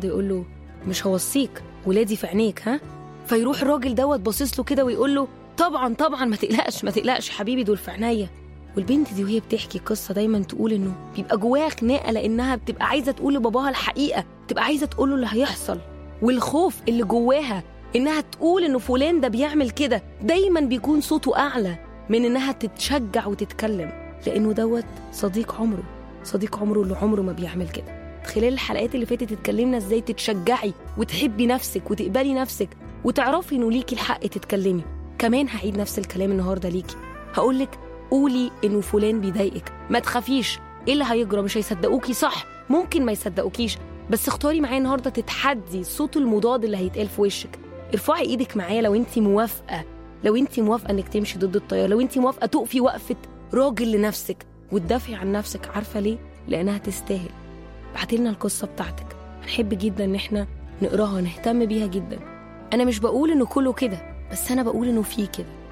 ده يقول له مش هوصيك ولادي في عينيك ها فيروح الراجل دوت باصص له كده ويقول له طبعا طبعا ما تقلقش ما تقلقش حبيبي دول في عينيا والبنت دي وهي بتحكي قصه دايما تقول انه بيبقى جواها خناقه لانها بتبقى عايزه تقول لباباها الحقيقه بتبقى عايزه تقول له اللي هيحصل والخوف اللي جواها انها تقول انه فلان ده بيعمل كده دايما بيكون صوته اعلى من انها تتشجع وتتكلم لانه دوت صديق عمره صديق عمره اللي عمره ما بيعمل كده خلال الحلقات اللي فاتت اتكلمنا ازاي تتشجعي وتحبي نفسك وتقبلي نفسك وتعرفي انه ليكي الحق تتكلمي كمان هعيد نفس الكلام النهارده ليكي هقولك قولي انه فلان بيضايقك ما تخافيش ايه اللي هيجرى مش هيصدقوكي صح ممكن ما يصدقوكيش بس اختاري معايا النهارده تتحدي الصوت المضاد اللي هيتقال في وشك ارفعي ايدك معايا لو انت موافقه لو انت موافقه انك تمشي ضد التيار لو انت موافقه تقفي وقفه راجل لنفسك وتدافعي عن نفسك عارفه ليه لانها تستاهل بعتي لنا القصه بتاعتك هنحب جدا ان احنا نقراها نهتم بيها جدا انا مش بقول انه كله كده بس انا بقول انه فيه كده